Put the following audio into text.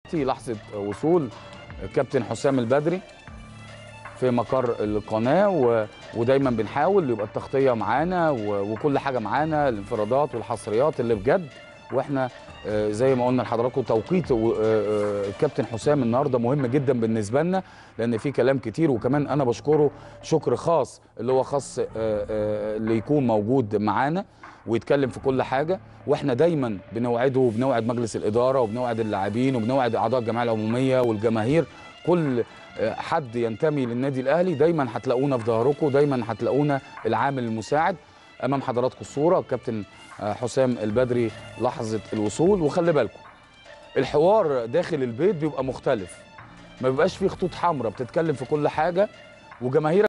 دلوقتي لحظه وصول كابتن حسام البدري في مقر القناه و... ودايما بنحاول يبقى التغطيه معانا و... وكل حاجه معانا الانفرادات والحصريات اللي بجد واحنا آه، زي ما قلنا لحضراتكم توقيت و- آه، آه، الكابتن حسام النهارده مهم جدا بالنسبه لنا لان في كلام كتير وكمان انا بشكره شكر خاص اللي هو خاص آه، آه، اللي يكون موجود معانا ويتكلم في كل حاجه واحنا دايما بنوعده وبنوعد مجلس الاداره وبنوعد اللاعبين وبنوعد اعضاء الجمعيه العموميه والجماهير كل آه، حد ينتمي للنادي الاهلي دايما هتلاقونا في ظهركم دايما هتلاقونا العامل المساعد امام حضراتكم الصوره الكابتن آه، حسام البدري لحظه الوصول وخلي بالكم الحوار داخل البيت بيبقى مختلف ما بيبقاش فيه خطوط حمراء بتتكلم في كل حاجه وجماهيرك